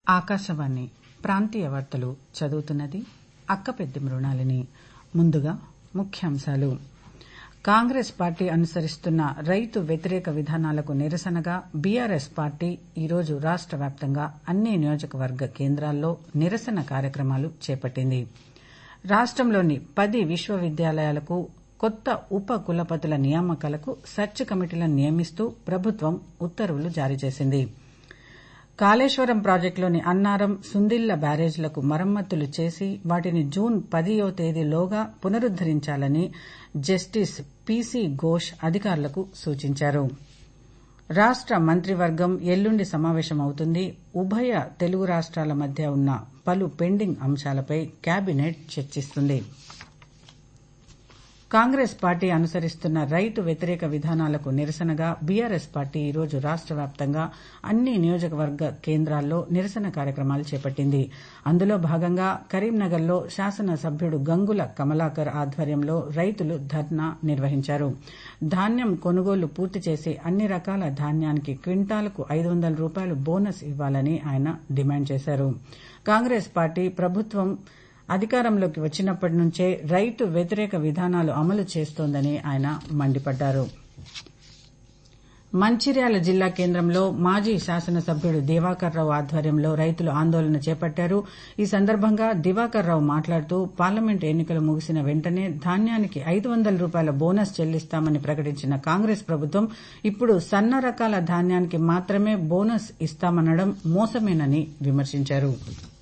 ఆకాశవాణి ప్రాంతీయ వార్తలు చదువుతున్నది అక్కపెద్ది మృణాలిని ముందుగా ముఖ్యాంశాలు కాంగ్రెస్ పార్టీ అనుసరిస్తున్న రైతు వ్యతిరేక విధానాలకు నిరసనగా బీఆర్ఎస్ పార్టీ ఈరోజు రాష్ట వ్యాప్తంగా అన్ని నియోజకవర్గ కేంద్రాల్లో నిరసన కార్యక్రమాలు చేపట్టింది రాష్టంలోని పది విశ్వవిద్యాలయాలకు కొత్త ఉప కులపతుల నియామకాలకు సెర్చ్ కమిటీలను నియమిస్తూ ప్రభుత్వం ఉత్తర్వులు జారీ చేసింది కాళేశ్వరం ప్రాజెక్టులోని అన్నారం సుందిళ్ల బ్యారేజ్లకు మరమ్మతులు చేసి వాటిని జూన్ పదియో తేదీలోగా పునరుద్దరించాలని జస్టిస్ పీసీ ఘోష్ అధికారులకు సూచించారు రాష్ట మంత్రివర్గం ఎల్లుండి సమావేశమవుతుంది ఉభయ తెలుగు రాష్ట్రాల మధ్య ఉన్న పలు పెండింగ్ అంశాలపై కేబినెట్ చర్చిస్తుంది కాంగ్రెస్ పార్టీ అనుసరిస్తున్న రైతు వ్యతిరేక విధానాలకు నిరసనగా బీఆర్ఎస్ పార్టీ ఈరోజు రాష్ట వ్యాప్తంగా అన్ని నియోజకవర్గ కేంద్రాల్లో నిరసన కార్యక్రమాలు చేపట్టింది అందులో భాగంగా కరీంనగర్లో శాసనసభ్యుడు గంగుల కమలాకర్ ఆధ్వర్యంలో రైతులు ధర్నా నిర్వహించారు ధాన్యం కొనుగోలు పూర్తి చేసి అన్ని రకాల ధాన్యానికి క్వింటాలకు ఐదు వందల రూపాయలు బోనస్ ఇవ్వాలని ఆయన డిమాండ్ చేశారు కాంగ్రెస్ పార్టీ ప్రభుత్వం అధికారంలోకి వచ్చినప్పటి నుంచే రైతు వ్యతిరేక విధానాలు అమలు చేస్తోందని ఆయన మండిపడ్డారు మంచిర్యాల జిల్లా కేంద్రంలో మాజీ శాసనసభ్యుడు దివాకర్ రావు ఆధ్వర్యంలో రైతులు ఆందోళన చేపట్టారు ఈ సందర్భంగా దివాకర్ రావు మాట్లాడుతూ పార్లమెంటు ఎన్నికలు ముగిసిన వెంటనే ధాన్యానికి ఐదు వందల రూపాయల బోనస్ చెల్లిస్తామని ప్రకటించిన కాంగ్రెస్ ప్రభుత్వం ఇప్పుడు సన్న రకాల ధాన్యానికి మాత్రమే బోనస్ ఇస్తామనడం మోసమేనని విమర్శించారు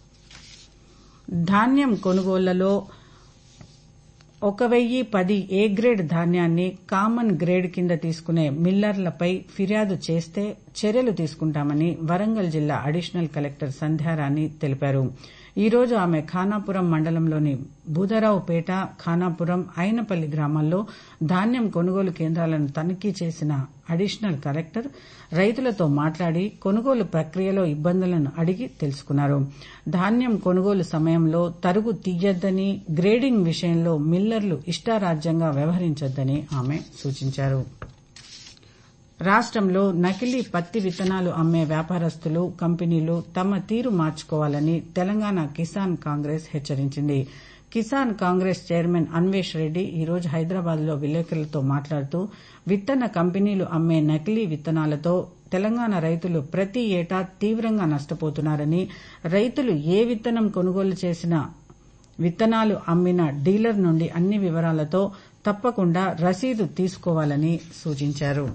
ధాన్యం కొనుగోళ్లలో ఒక వెయ్యి పది ఏ గ్రేడ్ ధాన్యాన్ని కామన్ గ్రేడ్ కింద తీసుకునే మిల్లర్లపై ఫిర్యాదు చేస్తే చర్యలు తీసుకుంటామని వరంగల్ జిల్లా అడిషనల్ కలెక్టర్ సంధ్యారాణి తెలిపారు ఈ రోజు ఆమె ఖానాపురం మండలంలోని బుధరావుపేట ఖానాపురం అయినపల్లి గ్రామాల్లో ధాన్యం కొనుగోలు కేంద్రాలను తనిఖీ చేసిన అడిషనల్ కలెక్టర్ రైతులతో మాట్లాడి కొనుగోలు ప్రక్రియలో ఇబ్బందులను అడిగి తెలుసుకున్నారు ధాన్యం కొనుగోలు సమయంలో తరుగు తీయొద్దని గ్రేడింగ్ విషయంలో మిల్లర్లు ఇష్టారాజ్యంగా వ్యవహరించొద్దని ఆమె సూచించారు రాష్టంలో నకిలీ పత్తి విత్తనాలు అమ్మే వ్యాపారస్తులు కంపెనీలు తమ తీరు మార్చుకోవాలని తెలంగాణ కిసాన్ కాంగ్రెస్ హెచ్చరించింది కిసాన్ కాంగ్రెస్ చైర్మన్ అన్వేష్ రెడ్డి ఈరోజు హైదరాబాద్లో విలేకరులతో మాట్లాడుతూ విత్తన కంపెనీలు అమ్మే నకిలీ విత్తనాలతో తెలంగాణ రైతులు ప్రతి ఏటా తీవ్రంగా నష్టపోతున్నారని రైతులు ఏ విత్తనం కొనుగోలు చేసినా విత్తనాలు అమ్మిన డీలర్ నుండి అన్ని వివరాలతో తప్పకుండా రసీదు తీసుకోవాలని సూచించారు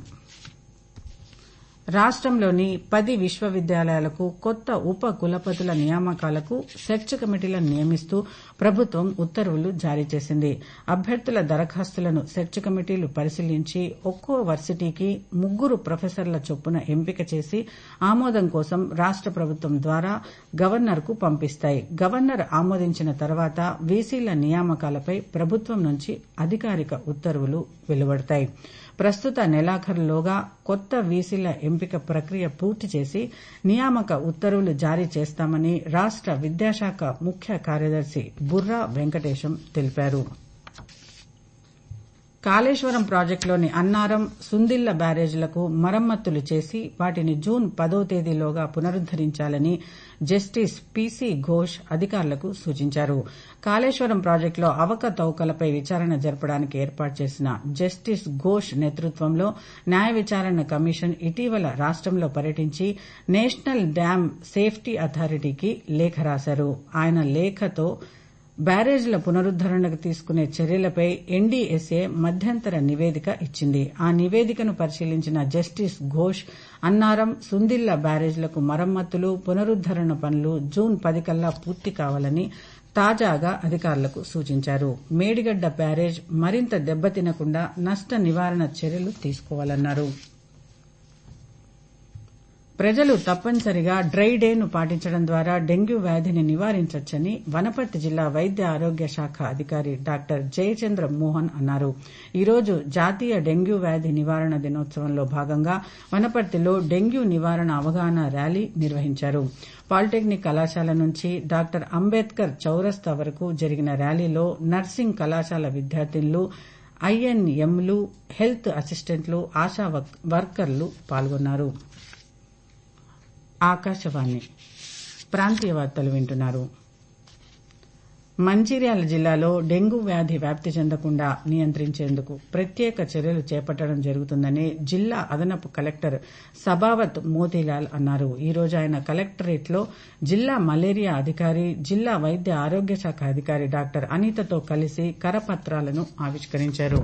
రాష్టంలోని పది విశ్వవిద్యాలయాలకు కొత్త ఉప కులపతుల నియామకాలకు సెర్చ్ కమిటీలను నియమిస్తూ ప్రభుత్వం ఉత్తర్వులు జారీ చేసింది అభ్యర్థుల దరఖాస్తులను సెర్చ్ కమిటీలు పరిశీలించి ఒక్కో వర్సిటీకి ముగ్గురు ప్రొఫెసర్ల చొప్పున ఎంపిక చేసి ఆమోదం కోసం రాష్ట ప్రభుత్వం ద్వారా గవర్నర్కు పంపిస్తాయి గవర్నర్ ఆమోదించిన తర్వాత వీసీల నియామకాలపై ప్రభుత్వం నుంచి అధికారిక ఉత్తర్వులు వెలువడతాయి ప్రస్తుత నెలాఖరులోగా కొత్త వీసీల ఎంపిక ప్రక్రియ పూర్తి చేసి నియామక ఉత్తర్వులు జారీ చేస్తామని రాష్ట విద్యాశాఖ ముఖ్య కార్యదర్శి బుర్రా వెంకటేశం తెలిపారు కాళేశ్వరం ప్రాజెక్టులోని అన్నారం సుందిళ్ల బ్యారేజ్లకు మరమ్మతులు చేసి వాటిని జూన్ పదో తేదీలోగా పునరుద్దరించాలని జస్టిస్ పీసీ ఘోష్ అధికారులకు సూచించారు కాళేశ్వరం ప్రాజెక్టులో అవకతవకలపై విచారణ జరపడానికి ఏర్పాటు చేసిన జస్టిస్ ఘోష్ నేతృత్వంలో న్యాయ విచారణ కమిషన్ ఇటీవల రాష్టంలో పర్యటించి నేషనల్ డ్యాం సేఫ్టీ అథారిటీకి లేఖ రాశారు ఆయన లేఖతో బ్యారేజ్ల పునరుద్దరణకు తీసుకునే చర్యలపై ఎన్డీఎస్ఏ మధ్యంతర నివేదిక ఇచ్చింది ఆ నివేదికను పరిశీలించిన జస్టిస్ ఘోష్ అన్నారం సుందిళ్ల బ్యారేజ్లకు మరమ్మతులు పునరుద్దరణ పనులు జూన్ పది కల్లా పూర్తి కావాలని తాజాగా అధికారులకు సూచించారు మేడిగడ్డ బ్యారేజ్ మరింత దెబ్బతినకుండా నష్ట నివారణ చర్యలు తీసుకోవాలన్నారు ప్రజలు తప్పనిసరిగా డ్రై డేను పాటించడం ద్వారా డెంగ్యూ వ్యాధిని నివారించవచ్చని వనపర్తి జిల్లా వైద్య ఆరోగ్య శాఖ అధికారి డాక్టర్ జయచంద్ర మోహన్ అన్నారు ఈరోజు జాతీయ డెంగ్యూ వ్యాధి నివారణ దినోత్సవంలో భాగంగా వనపర్తిలో డెంగ్యూ నివారణ అవగాహన ర్యాలీ నిర్వహించారు పాలిటెక్నిక్ కళాశాల నుంచి డాక్టర్ అంబేద్కర్ చౌరస్తా వరకు జరిగిన ర్యాలీలో నర్సింగ్ కళాశాల విద్యార్థినులు ఐఎన్ఎంలు హెల్త్ అసిస్టెంట్లు ఆశా వర్కర్లు పాల్గొన్నారు ఆకాశవాణి ప్రాంతీయ వార్తలు వింటున్నారు మంచిర్యాల జిల్లాలో డెంగూ వ్యాధి వ్యాప్తి చెందకుండా నియంత్రించేందుకు ప్రత్యేక చర్యలు చేపట్టడం జరుగుతుందని జిల్లా అదనపు కలెక్టర్ సబావత్ మోతీలాల్ అన్నారు ఈ రోజు ఆయన కలెక్టరేట్లో జిల్లా మలేరియా అధికారి జిల్లా వైద్య ఆరోగ్య శాఖ అధికారి డాక్టర్ అనితతో కలిసి కరపత్రాలను ఆవిష్కరించారు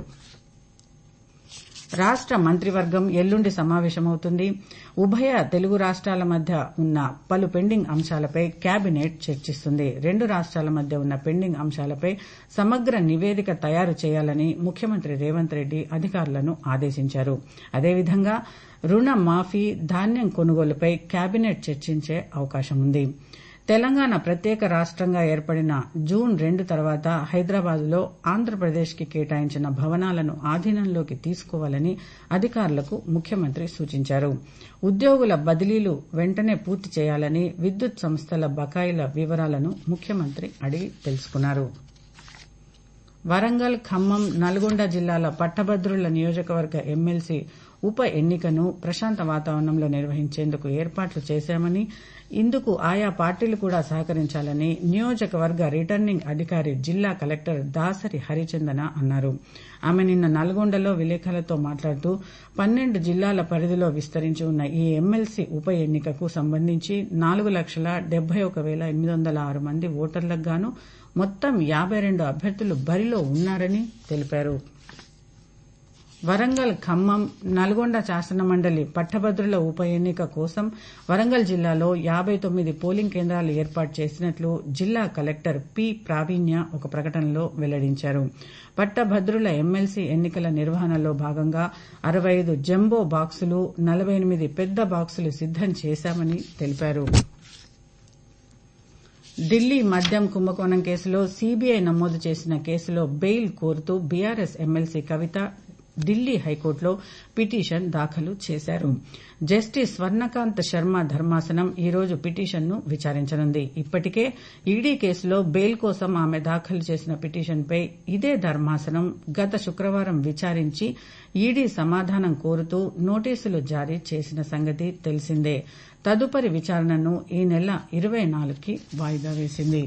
రాష్ట మంత్రివర్గం ఎల్లుండి సమావేశమవుతుంది ఉభయ తెలుగు రాష్ట్రాల మధ్య ఉన్న పలు పెండింగ్ అంశాలపై కేబినెట్ చర్చిస్తుంది రెండు రాష్ట్రాల మధ్య ఉన్న పెండింగ్ అంశాలపై సమగ్ర నివేదిక తయారు చేయాలని ముఖ్యమంత్రి రేవంత్ రెడ్డి అధికారులను ఆదేశించారు అదేవిధంగా రుణ మాఫీ ధాన్యం కొనుగోలుపై కేబినెట్ చర్చించే అవకాశం ఉంది తెలంగాణ ప్రత్యేక రాష్టంగా ఏర్పడిన జూన్ రెండు తర్వాత హైదరాబాద్లో ఆంధ్రప్రదేశ్కి కేటాయించిన భవనాలను ఆధీనంలోకి తీసుకోవాలని అధికారులకు ముఖ్యమంత్రి సూచించారు ఉద్యోగుల బదిలీలు వెంటనే పూర్తి చేయాలని విద్యుత్ సంస్థల బకాయిల వివరాలను ముఖ్యమంత్రి అడిగి తెలుసుకున్నారు వరంగల్ ఖమ్మం నల్గొండ జిల్లాల పట్టభద్రుల నియోజకవర్గ ఎమ్మెల్సీ ఉప ఎన్నికను ప్రశాంత వాతావరణంలో నిర్వహించేందుకు ఏర్పాట్లు చేశామని ఇందుకు ఆయా పార్టీలు కూడా సహకరించాలని నియోజకవర్గ రిటర్నింగ్ అధికారి జిల్లా కలెక్టర్ దాసరి హరిచందన అన్నారు ఆమె నిన్న నల్గొండలో విలేకరులతో మాట్లాడుతూ పన్నెండు జిల్లాల పరిధిలో విస్తరించి ఉన్న ఈ ఎమ్మెల్సీ ఉప ఎన్నికకు సంబంధించి నాలుగు లక్షల డెబ్బై ఒక వేల ఎనిమిది వందల ఆరు మంది ఓటర్లకు గాను మొత్తం యాబై రెండు అభ్యర్థులు బరిలో ఉన్నారని తెలిపారు వరంగల్ ఖమ్మం నల్గొండ శాసనమండలి పట్టభద్రుల ఉప ఎన్నిక కోసం వరంగల్ జిల్లాలో యాబై తొమ్మిది పోలింగ్ కేంద్రాలు ఏర్పాటు చేసినట్లు జిల్లా కలెక్టర్ పి ప్రావీణ్య ఒక ప్రకటనలో వెల్లడించారు పట్టభద్రుల ఎమ్మెల్సీ ఎన్నికల నిర్వహణలో భాగంగా అరవై ఐదు జంబో బాక్సులు నలభై ఎనిమిది పెద్ద బాక్సులు సిద్దం చేశామని తెలిపారు ఢిల్లీ మద్యం కుంభకోణం కేసులో సీబీఐ నమోదు చేసిన కేసులో బెయిల్ కోరుతూ బీఆర్ఎస్ ఎమ్మెల్సీ కవిత ఢిల్లీ హైకోర్టులో పిటిషన్ దాఖలు చేశారు జస్టిస్ స్వర్ణకాంత్ శర్మ ధర్మాసనం ఈ రోజు పిటిషన్ను విచారించనుంది ఇప్పటికే ఈడీ కేసులో బెయిల్ కోసం ఆమె దాఖలు చేసిన పిటిషన్పై ఇదే ధర్మాసనం గత శుక్రవారం విచారించి ఈడీ సమాధానం కోరుతూ నోటీసులు జారీ చేసిన సంగతి తెలిసిందే తదుపరి విచారణను ఈ నెల ఇరవై నాలుగుకి వాయిదా వేసింది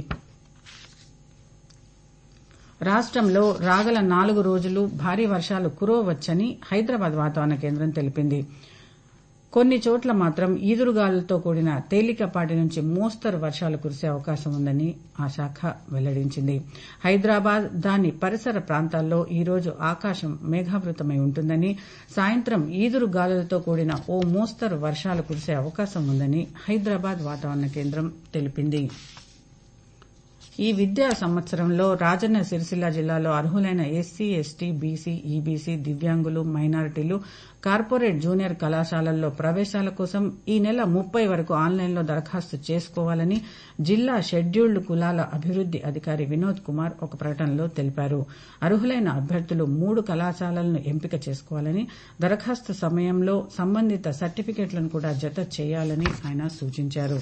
రాష్టంలో రాగల నాలుగు రోజులు భారీ వర్షాలు కురవవచ్చని హైదరాబాద్ వాతావరణ కేంద్రం తెలిపింది కొన్ని చోట్ల మాత్రం ఈదురుగాలులతో కూడిన తేలికపాటి నుంచి మోస్తరు వర్షాలు కురిసే అవకాశం ఉందని ఆ శాఖ వెల్లడించింది హైదరాబాద్ దాని పరిసర ప్రాంతాల్లో ఈ రోజు ఆకాశం మేఘావృతమై ఉంటుందని సాయంత్రం ఈదురుగాలులతో కూడిన ఓ మోస్తరు వర్షాలు కురిసే అవకాశం ఉందని హైదరాబాద్ వాతావరణ కేంద్రం తెలిపింది ఈ విద్యా సంవత్సరంలో రాజన్న సిరిసిల్ల జిల్లాలో అర్హులైన ఎస్సీ ఎస్టీ బీసీ ఈబీసీ దివ్యాంగులు మైనారిటీలు కార్పొరేట్ జూనియర్ కళాశాలల్లో ప్రవేశాల కోసం ఈ నెల ముప్పై వరకు ఆన్లైన్లో దరఖాస్తు చేసుకోవాలని జిల్లా షెడ్యూల్డ్ కులాల అభివృద్ది అధికారి వినోద్ కుమార్ ఒక ప్రకటనలో తెలిపారు అర్హులైన అభ్యర్థులు మూడు కళాశాలలను ఎంపిక చేసుకోవాలని దరఖాస్తు సమయంలో సంబంధిత సర్టిఫికెట్లను కూడా జత చేయాలని ఆయన సూచించారు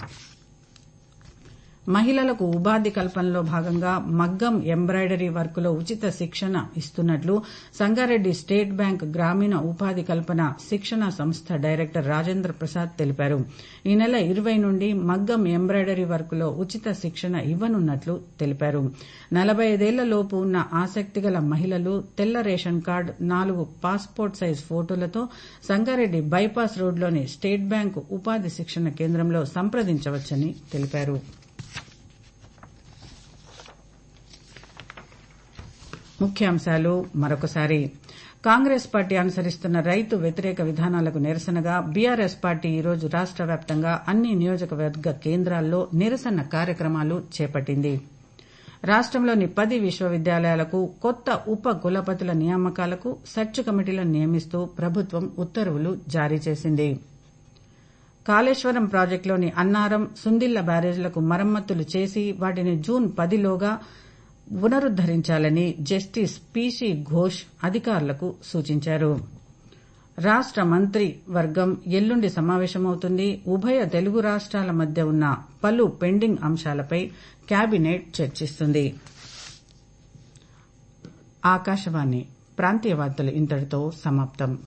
మహిళలకు ఉపాధి కల్పనలో భాగంగా మగ్గం ఎంబ్రాయిడరీ వర్కులో ఉచిత శిక్షణ ఇస్తున్నట్లు సంగారెడ్డి స్టేట్ బ్యాంక్ గ్రామీణ ఉపాధి కల్పన శిక్షణ సంస్థ డైరెక్టర్ రాజేంద్ర ప్రసాద్ తెలిపారు ఈ నెల ఇరవై నుండి మగ్గం ఎంబ్రాయిడరీ వర్కులో ఉచిత శిక్షణ ఇవ్వనున్నట్లు తెలిపారు నలభై ఐదేళ్ల లోపు ఉన్న ఆసక్తిగల మహిళలు తెల్ల రేషన్ కార్డు నాలుగు పాస్పోర్ట్ సైజ్ ఫోటోలతో సంగారెడ్డి బైపాస్ రోడ్లోని స్టేట్ బ్యాంక్ ఉపాధి శిక్షణ కేంద్రంలో సంప్రదించవచ్చని తెలిపారు ముఖ్యాంశాలు మరొకసారి కాంగ్రెస్ పార్టీ అనుసరిస్తున్న రైతు వ్యతిరేక విధానాలకు నిరసనగా బీఆర్ఎస్ పార్టీ ఈరోజు రాష్ట వ్యాప్తంగా అన్ని నియోజకవర్గ కేంద్రాల్లో నిరసన కార్యక్రమాలు చేపట్టింది రాష్టంలోని పది విశ్వవిద్యాలయాలకు కొత్త ఉప కులపతుల నియామకాలకు సెర్చ్ కమిటీలను నియమిస్తూ ప్రభుత్వం ఉత్తర్వులు జారీ చేసింది కాళేశ్వరం ప్రాజెక్టులోని అన్నారం సుందిళ్ల బ్యారేజ్లకు మరమ్మతులు చేసి వాటిని జూన్ పదిలోగా పునరుద్దరించాలని జస్టిస్ పీసీ ఘోష్ అధికారులకు సూచించారు రాష్ట మంత్రి వర్గం ఎల్లుండి సమావేశమవుతుంది ఉభయ తెలుగు రాష్ట్రాల మధ్య ఉన్న పలు పెండింగ్ అంశాలపై కేబినెట్ చర్చిస్తుంది ఆకాశవాణి ప్రాంతీయ వార్తలు ఇంతటితో సమాప్తం